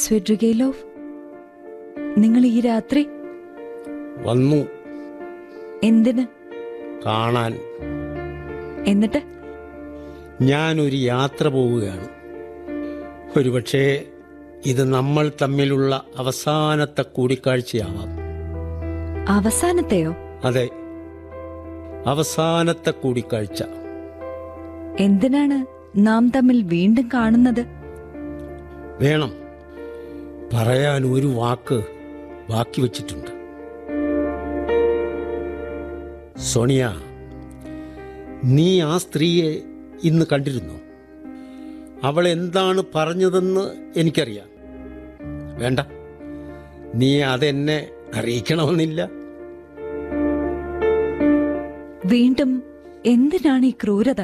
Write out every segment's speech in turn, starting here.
സ്വെഡ്രിഗയിലോവ് നിങ്ങൾ ഈ രാത്രി വന്നു എന്തിന് കാണാൻ എന്നിട്ട് ഞാനൊരു യാത്ര പോവുകയാണ് ഒരുപക്ഷേ ഇത് നമ്മൾ തമ്മിലുള്ള അവസാനത്തെ കൂടിക്കാഴ്ചയാവാം അവസാനത്തെയോ അതെ അവസാനത്തെ കൂടിക്കാഴ്ച എന്തിനാണ് നാം തമ്മിൽ വീണ്ടും കാണുന്നത് വേണം പറയാൻ ഒരു വാക്ക് ബാക്കി വച്ചിട്ടുണ്ട് സോണിയ നീ ആ സ്ത്രീയെ ഇന്ന് കണ്ടിരുന്നോ അവൾ എന്താണ് പറഞ്ഞതെന്ന് എനിക്കറിയാം വേണ്ട നീ അതെന്നെ അറിയിക്കണമെന്നില്ല വീണ്ടും എന്തിനാണ് ഈ ക്രൂരത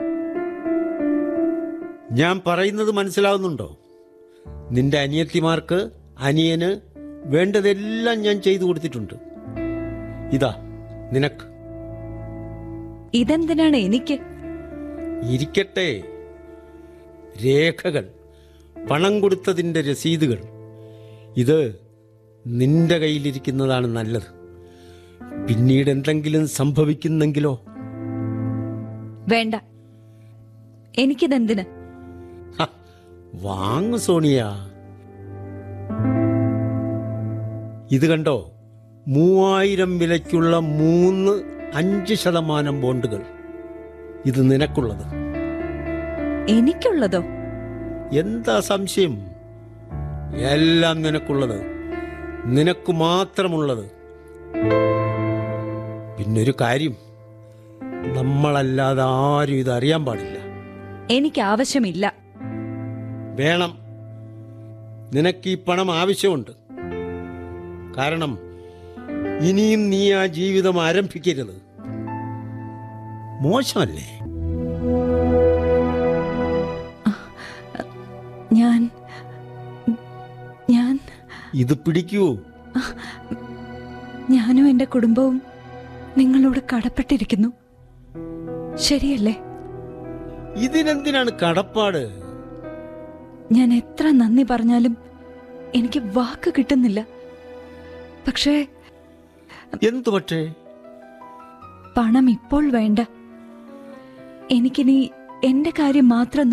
ഞാൻ പറയുന്നത് മനസ്സിലാവുന്നുണ്ടോ നിന്റെ അനിയത്തിമാർക്ക് അനിയന് വേണ്ടതെല്ലാം ഞാൻ ചെയ്തു കൊടുത്തിട്ടുണ്ട് ഇതാ നിനക്ക് ഇതെന്തിനാണ് എനിക്ക് ഇരിക്കട്ടെ രേഖകൾ പണം കൊടുത്തതിൻ്റെ രസീതുകൾ ഇത് നിന്റെ കയ്യിലിരിക്കുന്നതാണ് നല്ലത് പിന്നീട് എന്തെങ്കിലും സംഭവിക്കുന്നെങ്കിലോ വേണ്ട എനിക്കിതെന്തിന് ഹ, വാങ്ങു സോണിയ ഇത് കണ്ടോ മൂവായിരം വിലയ്ക്കുള്ള മൂന്ന് അഞ്ച് ശതമാനം ബോണ്ടുകൾ ഇത് നിനക്കുള്ളത് എനിക്കുള്ളതോ എന്താ സംശയം എല്ലാം നിനക്കുള്ളത് നിനക്ക് മാത്രമുള്ളത് പിന്നൊരു കാര്യം നമ്മളല്ലാതെ ആരും ഇത് അറിയാൻ പാടില്ല എനിക്ക് ആവശ്യമില്ല വേണം നിനക്ക് ഈ പണം ആവശ്യമുണ്ട് കാരണം ഇനിയും നീ ആ ജീവിതം ആരംഭിക്കരുത് മോശമല്ലേ ഞാൻ ഞാൻ ഇത് പിടിക്കൂ ഞാനും എന്റെ കുടുംബവും നിങ്ങളോട് കടപ്പെട്ടിരിക്കുന്നു ശരിയല്ലേ ഇതിനെന്തിനാണ് കടപ്പാട് ഞാൻ എത്ര നന്ദി പറഞ്ഞാലും എനിക്ക് വാക്ക് കിട്ടുന്നില്ല പക്ഷേ എന്തു പക്ഷേ പണം ഇപ്പോൾ വേണ്ട എനിക്കിനി എന്റെ കാര്യം മാത്രം